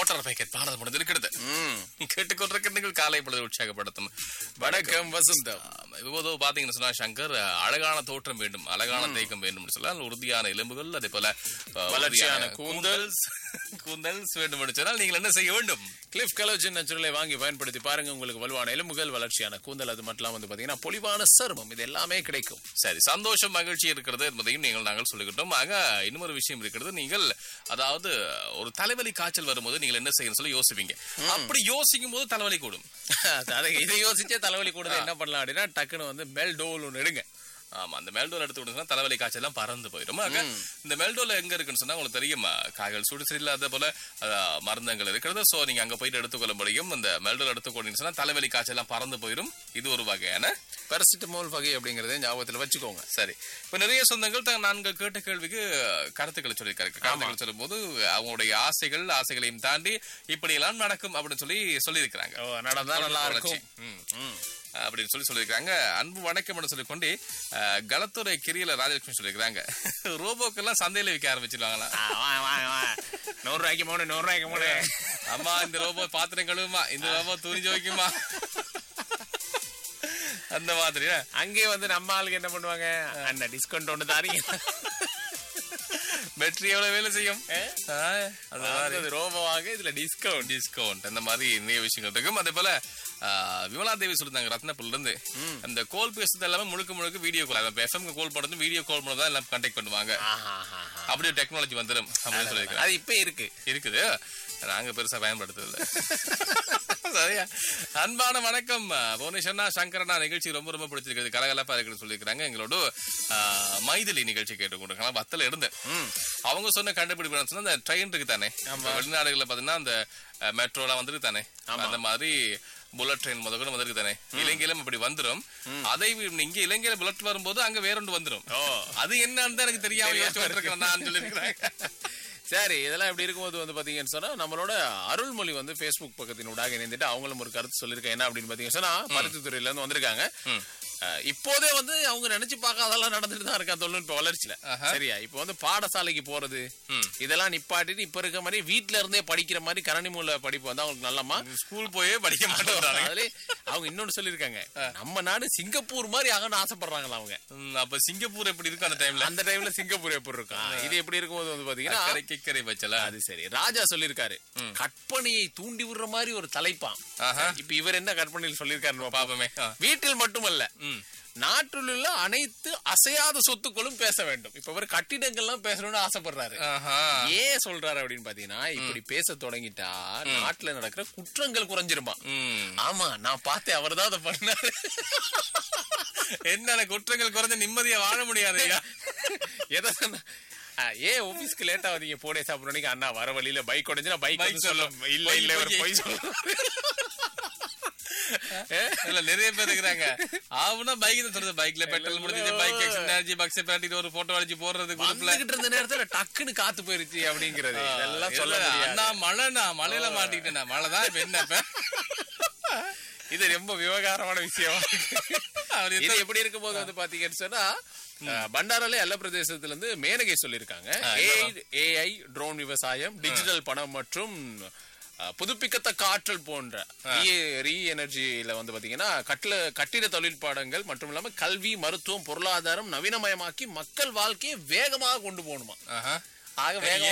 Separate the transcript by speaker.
Speaker 1: Water packet பாரதம் முடிந்திருக்கிறது கேட்டுக்கொண்டிருக்கிற நீங்கள் காலை பொழுது உற்சாகப்படுத்தும்
Speaker 2: வணக்கம் வசந்தம்
Speaker 1: ஆமா, இப்போது பாத்தீங்கன்னு சொன்னா சங்கர் அழகான தோற்றம் வேண்டும் அழகான தேய்க்கம் வேண்டும் சொன்னால் உறுதியான எலும்புகள் அதே போல அஹ்,
Speaker 2: வளர்ச்சியான
Speaker 1: உறுதியான
Speaker 2: கூந்தல்.
Speaker 1: கூந்தல்ஸ் வேண்டும் என்று சொன்னால் நீங்கள் என்ன செய்ய வேண்டும்
Speaker 2: கிளிஃப் கலோஜன் நேச்சுரலை வாங்கி பயன்படுத்தி பாருங்க உங்களுக்கு வலுவான எலும்புகள் வளர்ச்சியான கூந்தல் அது மட்டும் இல்லாம வந்து பாத்தீங்கன்னா பொலிவான சருமம் இது எல்லாமே கிடைக்கும்
Speaker 1: சரி சந்தோஷம் மகிழ்ச்சி இருக்கிறது என்பதையும் நீங்கள் நாங்கள் சொல்லிக்கிட்டோம் ஆக இன்னொரு விஷயம் இருக்கிறது நீங்கள் அதாவது ஒரு தலைவலி காய்ச்சல் வரும்போது நீங்கள் என்ன செய்யணும் சொல்லி யோசிப்பீங்க அப்படி யோசிக்கும் போது தலைவலி கூடும்
Speaker 2: அதை இதை யோசிச்சே தலைவலி கூட என்ன பண்ணலாம் அப்படின்னா டக்குன்னு வந்து மெல் டோல் ஒன்று எடுங்க
Speaker 1: ஆமா அந்த மெல்டோல் எடுத்து விடுங்கன்னா தலைவலி காய்ச்சல் எல்லாம் பறந்து போயிடும் ஆக இந்த மெல்டோல எங்க இருக்குன்னு சொன்னா உங்களுக்கு தெரியும் காய்கள் சுடு சரியில்லாத போல அஹ், மருந்தங்கள் இருக்கிறது சோ நீங்க அங்க போயிட்டு எடுத்துக்கொள்ள முடியும் இந்த மெல்டோல் எடுத்துக்கொண்டீங்கன்னு சொன்னா தலைவலி காய்ச்சல் எல்லாம் பறந்து போயிடும் இது ஒரு வகையான
Speaker 2: பெரசிட்டமோல் வகை அப்படிங்கறத ஞாபகத்துல வச்சுக்கோங்க
Speaker 1: சரி இப்ப நிறைய சொந்தங்கள் தான் நான்கு கேட்ட கேள்விக்கு கருத்துக்களை சொல்லியிருக்காரு கருத்துக்கள் சொல்லும்போது அவங்களுடைய ஆசைகள் ஆசைகளையும் தாண்டி இப்படி எல்லாம் நடக்கும் அப்படின்னு சொல்லி சொல்லியிருக்கிறாங்க
Speaker 2: ஓ, நடந்தா நல்லா இருக்கும்
Speaker 1: ம், ம். அப்படின்னு சொல்லி சொல்லியிருக்காங்க அன்பு வணக்கம் சொல்லிக்கொண்டு அஹ், களத்துறை கிரியில ராஜலட்சுமி சொல்லியிருக்காங்க ரோபோக்கெல்லாம் சந்தையில விற்க ஆரம்பிச்சிருவாங்களா
Speaker 2: ஆ, வா, வா, வா. நூறு ரூபாய்க்கு மூணு நூறு ரூபாய்க்கு மூணு
Speaker 1: அம்மா இந்த ரோபோ பாத்திரம் கழுவுமா இந்த ரோபோ துணி துவைக்குமா அந்த மாதிரியா
Speaker 2: அங்கே வந்து நம்ம ஆளுங்க என்ன பண்ணுவாங்க அந்த டிஸ்கவுண்ட் ஒண்ணு தாரீங்க
Speaker 1: பேட்டரி எவ்வளவு வேலை செய்யும் ஆ, அந்த மாதிரி
Speaker 2: அது ரோபோவாக இதுல டிஸ்கவுண்ட்
Speaker 1: டிஸ்கவுண்ட் அந்த மாதிரி நிறைய விஷயங்கள் இருக்கும் அதே போல ஆ, விமலா தேவி சொல்லிருந்தாங்க ரத்னபுல்ல இருந்து அந்த கால் பேசுறது எல்லாமே முழுக்க முழுக்க வீடியோ கால் இப்போ எஃப்எம் கால் பண்ணுறது வீடியோ கால் பண்ணி தான் எல்லாம் கண்டெக்ட் பண்ணுவாங்க அப்படி ஒரு டெக்னாலஜி வந்துடும் அப்படின்னு சொல்லியிருக்காங்க
Speaker 2: அது இப்ப இருக்கு
Speaker 1: இருக்குது நாங்க பெருசா பயன்படுத்துறது சரியா அன்பான வணக்கம் புவனேஸ்வரனா சங்கரனா நிகழ்ச்சி ரொம்ப ரொம்ப பிடிச்சிருக்கிறது கலகலப்பா இருக்குன்னு சொல்லியிருக்காங்க எங்களோட ஆ, மைதிலி நிகழ்ச்சி கேட்டுக்கொண்டிருக்காங்க வத்தல இருந்து அவங்க சொன்ன கண்டுபிடிப்பு என்ன சொன்னா, அந்த ட்ரெயின் இருக்கு தானே வெளிநாடுகள்ல பாத்தீங்கன்னா அந்த மெட்ரோலாம் வந்துருக்கு தானே அந்த மாதிரி புல்லட் ட்ரெயின் முதல்ல வந்திருக்கு தானே இலங்கையிலும் அப்படி வந்துரும் அதை வி- இங்க இலங்கையில புல்லட் வரும்போது அங்க வேற ஒன்று வந்துரும் அது என்னன்னு தான் எனக்கு தெரியாம யோசிச்சு இருக்கேன் நான் சொல்லியிருக்கிறேன்
Speaker 2: சரி இதெல்லாம் எப்படி இருக்கும்போது வந்து பாத்தீங்கன்னு சொன்னா நம்மளோட அருள்மொழி வந்து Facebook பக்கத்தினூடாக இணைந்துட்டு அவங்களும் ஒரு கருத்து சொல்லியிருக்கேன் என்ன அப்படின்னு பாத்தீங்கன்னு சொன்னா பருத்தித்துறையில இருந்து வந்திருக்காங்க அஹ், இப்போதே வந்து அவங்க நினைச்சு பார்க்க அதெல்லாம் நடந்துட்டு தான் இருக்கா தொழில்நுட்ப வளர்ச்சியில சரியா இப்போ வந்து பாடசாலைக்கு போறது இதெல்லாம் நிப்பாட்டிட்டு இப்ப இருக்க மாதிரி வீட்ல இருந்தே படிக்கிற மாதிரி கரணி மூல படிப்பு வந்து அவங்களுக்கு நல்லமா
Speaker 1: ஸ்கூல் போயே படிக்க மாட்டேங்கிறாங்க
Speaker 2: அதுல அவங்க இன்னொன்னு சொல்லியிருக்காங்க நம்ம நாடு சிங்கப்பூர் மாதிரி ஆகணும்னு ஆசைப்படுறாங்களா அவங்க
Speaker 1: ம், அப்ப சிங்கப்பூர் எப்படி இருக்கும் அந்த டைம்ல
Speaker 2: அந்த டைம்ல சிங்கப்பூர் எப்படி இருக்கும் இது எப்படி இருக்கும்போது வந்து பாத்தீங்கன்னா
Speaker 1: அக்கறை கிக்கரை வச்சல
Speaker 2: அது சரி ராஜா சொல்லிருக்காரு கற்பனையை தூண்டி விடுற மாதிரி ஒரு தலைப்பாம்
Speaker 1: ஆஹா.
Speaker 2: இப்ப இவர் என்ன கற்பனையில் சொல்லியிருக்காரு
Speaker 1: பாப்பமே ஆ.
Speaker 2: வீட்டில் மட்டுமல்ல நாட்டில் உள்ள அனைத்து அசையாத சொத்துக்களும் பேச வேண்டும் இப்ப இவர் கட்டிடங்கள்லாம் பேசணும்னு ஆசைப்படுறாரு
Speaker 1: ஆஹா.
Speaker 2: ஏன் சொல்றாரு அப்படின்னு பாத்தீங்கன்னா இப்படி பேச தொடங்கிட்டா நாட்டுல நடக்கிற குற்றங்கள் குறைஞ்சிருமா
Speaker 1: ம்.
Speaker 2: ஆமா நான் பார்த்தேன் அவர்தான் அதை பண்ணாரு
Speaker 1: என்னென்ன குற்றங்கள் குறைஞ்ச நிம்மதியா வாழ முடியாது
Speaker 2: எதை சொன்னா ஆ, ஏன் ஆபீஸ்க்கு லேட்டா வந்தீங்க போனே சாப்பிடுறீங்க அண்ணா வர வழியில பைக் உடஞ்சுனா பைக்
Speaker 1: Bike
Speaker 2: வந்து சொல்ல
Speaker 1: சொல்லும்.
Speaker 2: இல்ல
Speaker 1: பொய்,
Speaker 2: இல்ல இவர்
Speaker 1: பொய்.
Speaker 2: போய் சொல்றாரு
Speaker 1: இல்ல நிறைய பேர் இருக்கிறாங்க ஆவுனா பைக் தான் சொல்றது பைக்ல பெட்ரோல் முடிஞ்சது பைக் எனர்ஜி பக்ஸ் பேட்டிட்டு ஒரு போட்டோ அடிச்சு போடுறது குரூப்ல
Speaker 2: வந்துகிட்டு இருந்த நேரத்துல டக்குன்னு காத்து போயிருச்சு அப்படிங்கறது இதெல்லாம் சொல்ல முடியாது
Speaker 1: அண்ணா மழைண்ணா மழையில மாட்டிக்கிட்டேன் மழை தான் இப்ப என்ன இப்ப?
Speaker 2: இது ரொம்ப விவகாரமான விஷயம்
Speaker 1: அவர்
Speaker 2: இது எப்படி இருக்கும்போது வந்து பாத்தீங்கன்னு சொன்னா அஹ், பண்டாரால எல்லா பிரதேசத்துல இருந்து மேனகை சொல்லியிருக்காங்க ஏஐ ட்ரோன் விவசாயம் டிஜிட்டல் பணம் மற்றும் அஹ், புதுப்பிக்கத்தக்க ஆற்றல் போன்ற ரீ எனர்ஜியில வந்து பாத்தீங்கன்னா கட்டில கட்டிட தொழில்பாடங்கள் மற்றும் இல்லாம கல்வி மருத்துவம் பொருளாதாரம் நவீனமயமாக்கி மக்கள் வாழ்க்கையை வேகமாக கொண்டு போகணுமா
Speaker 1: ஆஹா.
Speaker 2: ஆக வேகமா